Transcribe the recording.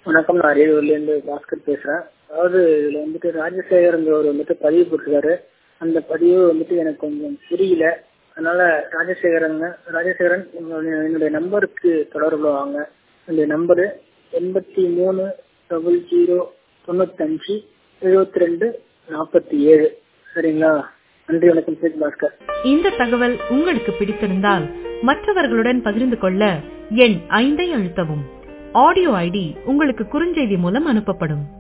வணக்கம் நான் அரியலூர்லேருந்து பாஸ்கர் பேசுகிறேன் அதாவது இதில் வந்துட்டு ராஜசேகரங்கிறவர் வந்துட்டு பதிவு போட்டிருக்காரு அந்த பதிவு வந்துட்டு எனக்கு கொஞ்சம் புரியல அதனால ராஜசேகரங்க ராஜசேகரன் உங்களுடைய என்னுடைய நம்பருக்கு தொடர்பு வாங்க என்னுடைய நம்பரு எண்பத்தி மூணு டபுள் ஜீரோ தொண்ணூத்தஞ்சு எழுபத்தி ரெண்டு நாற்பத்தி ஏழு சரிங்களா நன்றி வணக்கம் சேத் பாஸ்கர் இந்த தகவல் உங்களுக்கு பிடித்திருந்தால் மற்றவர்களுடன் பகிர்ந்து கொள்ள எண் ஐந்தை அழுத்தவும் ஆடியோ ஐடி உங்களுக்கு குறுஞ்செய்தி மூலம் அனுப்பப்படும்